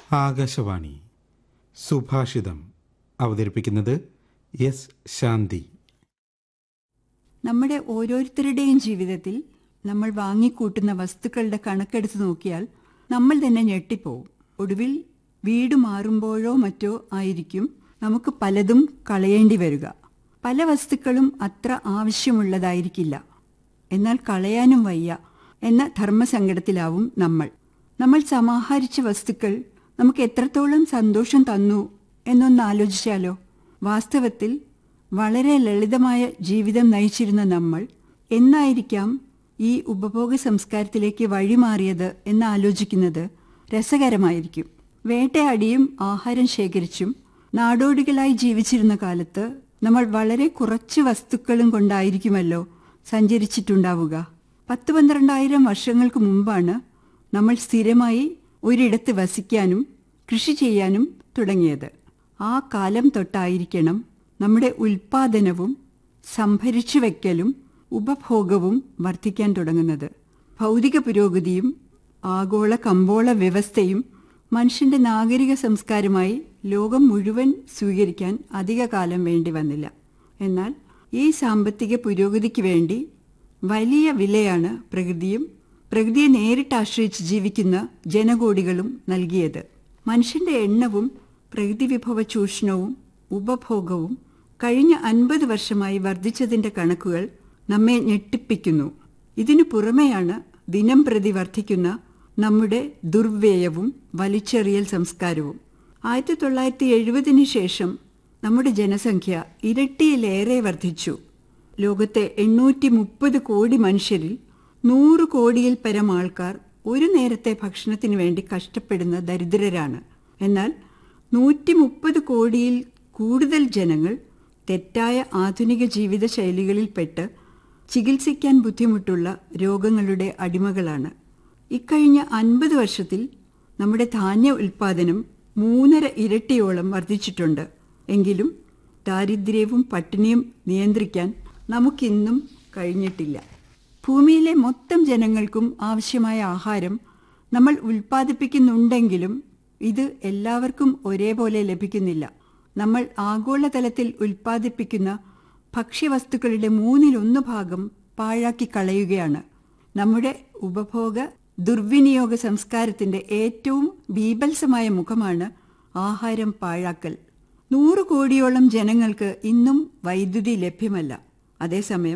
ആകാശവാണി സുഭാഷിതം അവതരിപ്പിക്കുന്നത് എസ് ശാന്തി നമ്മുടെ ഓരോരുത്തരുടെയും ജീവിതത്തിൽ നമ്മൾ വാങ്ങിക്കൂട്ടുന്ന വസ്തുക്കളുടെ കണക്കെടുത്ത് നോക്കിയാൽ നമ്മൾ തന്നെ ഞെട്ടിപ്പോവും ഒടുവിൽ വീട് മാറുമ്പോഴോ മറ്റോ ആയിരിക്കും നമുക്ക് പലതും കളയേണ്ടി വരിക പല വസ്തുക്കളും അത്ര ആവശ്യമുള്ളതായിരിക്കില്ല എന്നാൽ കളയാനും വയ്യ എന്ന ധർമ്മസങ്കടത്തിലാവും നമ്മൾ നമ്മൾ സമാഹരിച്ച വസ്തുക്കൾ നമുക്ക് എത്രത്തോളം സന്തോഷം തന്നു എന്നൊന്ന് ആലോചിച്ചാലോ വാസ്തവത്തിൽ വളരെ ലളിതമായ ജീവിതം നയിച്ചിരുന്ന നമ്മൾ എന്നായിരിക്കാം ഈ ഉപഭോഗ സംസ്കാരത്തിലേക്ക് വഴിമാറിയത് എന്ന് ആലോചിക്കുന്നത് രസകരമായിരിക്കും വേട്ടയാടിയും ആഹാരം ശേഖരിച്ചും നാടോടികളായി ജീവിച്ചിരുന്ന കാലത്ത് നമ്മൾ വളരെ കുറച്ച് വസ്തുക്കളും കൊണ്ടായിരിക്കുമല്ലോ സഞ്ചരിച്ചിട്ടുണ്ടാവുക പത്ത് പന്ത്രണ്ടായിരം വർഷങ്ങൾക്ക് മുമ്പാണ് നമ്മൾ സ്ഥിരമായി ഒരിടത്ത് വസിക്കാനും കൃഷി ചെയ്യാനും തുടങ്ങിയത് ആ കാലം തൊട്ടായിരിക്കണം നമ്മുടെ ഉൽപാദനവും സംഭരിച്ചു വയ്ക്കലും ഉപഭോഗവും വർദ്ധിക്കാൻ തുടങ്ങുന്നത് ഭൗതിക പുരോഗതിയും ആഗോള കമ്പോള വ്യവസ്ഥയും മനുഷ്യന്റെ നാഗരിക സംസ്കാരമായി ലോകം മുഴുവൻ സ്വീകരിക്കാൻ അധിക കാലം വേണ്ടി വന്നില്ല എന്നാൽ ഈ സാമ്പത്തിക പുരോഗതിക്ക് വേണ്ടി വലിയ വിലയാണ് പ്രകൃതിയും പ്രകൃതിയെ നേരിട്ട് ആശ്രയിച്ച് ജീവിക്കുന്ന ജനകോടികളും നൽകിയത് മനുഷ്യന്റെ എണ്ണവും പ്രകൃതി വിഭവ ചൂഷണവും ഉപഭോഗവും കഴിഞ്ഞ അൻപത് വർഷമായി വർദ്ധിച്ചതിന്റെ കണക്കുകൾ നമ്മെ ഞെട്ടിപ്പിക്കുന്നു ഇതിനു പുറമെയാണ് ദിനം പ്രതി വർദ്ധിക്കുന്ന നമ്മുടെ ദുർവ്യയവും വലിച്ചെറിയൽ സംസ്കാരവും ആയിരത്തി തൊള്ളായിരത്തി എഴുപതിന് ശേഷം നമ്മുടെ ജനസംഖ്യ ഇരട്ടിയിലേറെ വർദ്ധിച്ചു ലോകത്തെ എണ്ണൂറ്റി മുപ്പത് കോടി മനുഷ്യരിൽ നൂറ് കോടിയിൽ പരം ആൾക്കാർ ഒരു നേരത്തെ ഭക്ഷണത്തിന് വേണ്ടി കഷ്ടപ്പെടുന്ന ദരിദ്രരാണ് എന്നാൽ നൂറ്റി മുപ്പത് കോടിയിൽ കൂടുതൽ ജനങ്ങൾ തെറ്റായ ആധുനിക ജീവിത ശൈലികളിൽപ്പെട്ട് ചികിത്സിക്കാൻ ബുദ്ധിമുട്ടുള്ള രോഗങ്ങളുടെ അടിമകളാണ് ഇക്കഴിഞ്ഞ അൻപത് വർഷത്തിൽ നമ്മുടെ ധാന്യ ഉൽപാദനം മൂന്നര ഇരട്ടിയോളം വർദ്ധിച്ചിട്ടുണ്ട് എങ്കിലും ദാരിദ്ര്യവും പട്ടിണിയും നിയന്ത്രിക്കാൻ നമുക്കിന്നും കഴിഞ്ഞിട്ടില്ല ഭൂമിയിലെ മൊത്തം ജനങ്ങൾക്കും ആവശ്യമായ ആഹാരം നമ്മൾ ഉൽപ്പാദിപ്പിക്കുന്നുണ്ടെങ്കിലും ഇത് എല്ലാവർക്കും ഒരേപോലെ ലഭിക്കുന്നില്ല നമ്മൾ ആഗോളതലത്തിൽ ഉൽപ്പാദിപ്പിക്കുന്ന ഭക്ഷ്യവസ്തുക്കളുടെ മൂന്നിലൊന്ന് ഭാഗം പാഴാക്കി കളയുകയാണ് നമ്മുടെ ഉപഭോഗ ദുർവിനിയോഗ സംസ്കാരത്തിന്റെ ഏറ്റവും ബീഭത്സമായ മുഖമാണ് ആഹാരം പാഴാക്കൽ നൂറ് കോടിയോളം ജനങ്ങൾക്ക് ഇന്നും വൈദ്യുതി ലഭ്യമല്ല അതേസമയം